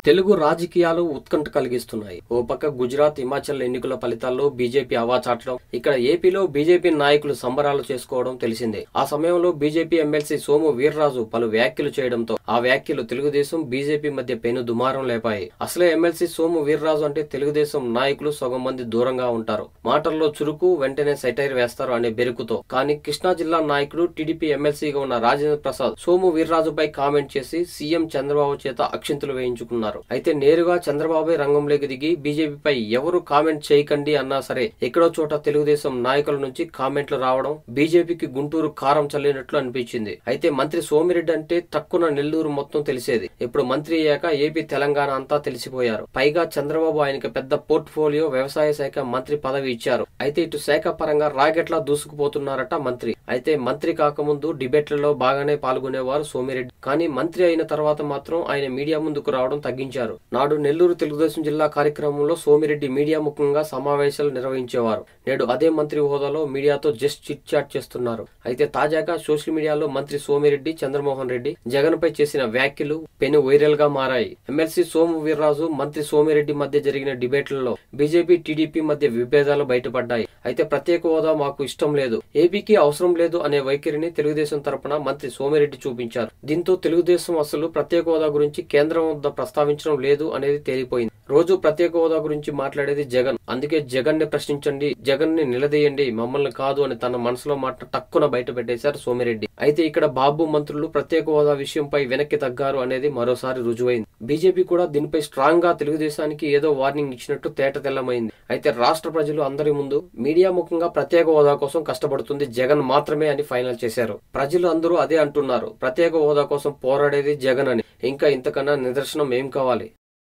తెలుగు రాజకీయాలు ఉత్కంఠ కలిగిస్తున్నాయి ఓ పక్క గుజరాత్ హిమాచల్ ఎన్నికల ఫలితాల్లో బీజేపీ అవా చాటడం ఇక్కడ ఏపీలో బీజేపీ నాయకులు సంబరాలు చేసుకోవడం తెలిసిందే ఆ సమయంలో బీజేపీ ఎమ్మెల్సీ సోము వీర్రాజు పలు వ్యాఖ్యలు చేయడంతో ఆ వ్యాఖ్యలు తెలుగుదేశం బీజేపీ మధ్య పెను దుమారం లేపాయి అసలే ఎమ్మెల్సీ సోము వీర్రాజు అంటే తెలుగుదేశం నాయకులు సగం మంది దూరంగా ఉంటారు మాటల్లో చురుకు వెంటనే సెటైర్ వేస్తారు అనే బెరుకుతో కానీ కృష్ణా జిల్లా నాయకుడు టీడీపీ ఎమ్మెల్సీగా ఉన్న రాజేంద్ర ప్రసాద్ సోము వీర్రాజుపై కామెంట్ చేసి సీఎం చంద్రబాబు చేత అక్షింతలు వేయించుకున్నారు అయితే నేరుగా చంద్రబాబు రంగంలోకి దిగి బీజేపీపై ఎవరు కామెంట్ చేయకండి అన్నా సరే ఎక్కడో చోట తెలుగుదేశం నాయకుల నుంచి కామెంట్లు రావడం బీజేపీకి గుంటూరు కారం చల్లినట్లు అనిపించింది అయితే మంత్రి సోమిరెడ్డి అంటే తక్కువ నెల్లూరు మొత్తం తెలిసేది ఇప్పుడు మంత్రి అయ్యాక ఏపీ తెలంగాణ అంతా తెలిసిపోయారు పైగా చంద్రబాబు ఆయనకి పెద్ద పోర్ట్ఫోలియో వ్యవసాయ శాఖ మంత్రి పదవి ఇచ్చారు అయితే ఇటు శాఖ పరంగా రాకెట్లా దూసుకుపోతున్నారట మంత్రి అయితే మంత్రి కాకముందు డిబేట్లలో బాగానే పాల్గొనేవారు సోమిరెడ్డి కానీ మంత్రి అయిన తర్వాత మాత్రం ఆయన మీడియా ముందుకు రావడం తగ్గించారు నాడు నెల్లూరు తెలుగుదేశం జిల్లా కార్యక్రమంలో సోమిరెడ్డి మీడియా ముఖంగా సమావేశాలు నిర్వహించేవారు నేడు అదే మంత్రి హోదాలో మీడియాతో జస్ట్ చిట్ చాట్ చేస్తున్నారు అయితే తాజాగా సోషల్ మీడియాలో మంత్రి సోమిరెడ్డి చంద్రమోహన్ రెడ్డి జగన్ పై చేసిన వ్యాఖ్యలు పెను వైరల్ గా మారాయి ఎమ్మెల్సీ సోము వీర్రాజు మంత్రి సోమిరెడ్డి మధ్య జరిగిన డిబేట్లలో బీజేపీ టీడీపీ మధ్య విభేదాలు బయటపడ్డాయి అయితే ప్రత్యేక హోదా మాకు ఇష్టం లేదు ఏపీకి అవసరం లేదు అనే వైఖరిని తెలుగుదేశం తరపున మంత్రి సోమిరెడ్డి చూపించారు దీంతో తెలుగుదేశం అసలు ప్రత్యేక హోదా గురించి కేంద్రం వద్ద ప్రస్తావించడం లేదు అనేది తేలిపోయింది రోజు ప్రత్యేక హోదా గురించి మాట్లాడేది జగన్ అందుకే జగన్ ని ప్రశ్నించండి జగన్ ని నిలదీయండి మమ్మల్ని కాదు అని తన మనసులో మాట టక్కున బయట పెట్టేశారు సోమిరెడ్డి అయితే ఇక్కడ బాబు మంత్రులు ప్రత్యేక హోదా విషయంపై వెనక్కి తగ్గారు అనేది మరోసారి రుజువైంది బీజేపీ కూడా దీనిపై స్ట్రాంగ్ గా తెలుగుదేశానికి ఏదో వార్నింగ్ ఇచ్చినట్టు తేట తెల్లమైంది అయితే రాష్ట్ర ప్రజలు అందరి ముందు మీడియా ముఖంగా ప్రత్యేక హోదా కోసం కష్టపడుతుంది జగన్ మాత్రమే అని ఫైనల్ చేశారు ప్రజలు అందరూ అదే అంటున్నారు ప్రత్యేక హోదా కోసం పోరాడేది జగన్ అని ఇంకా ఇంతకన్నా నిదర్శనం ఏం కావాలి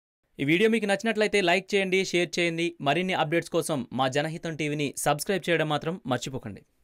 ఈ వీడియో మీకు నచ్చినట్లయితే లైక్ చేయండి షేర్ చేయండి మరిన్ని అప్డేట్స్ కోసం మా జనహితం టీవీని సబ్స్క్రైబ్ చేయడం మాత్రం మర్చిపోకండి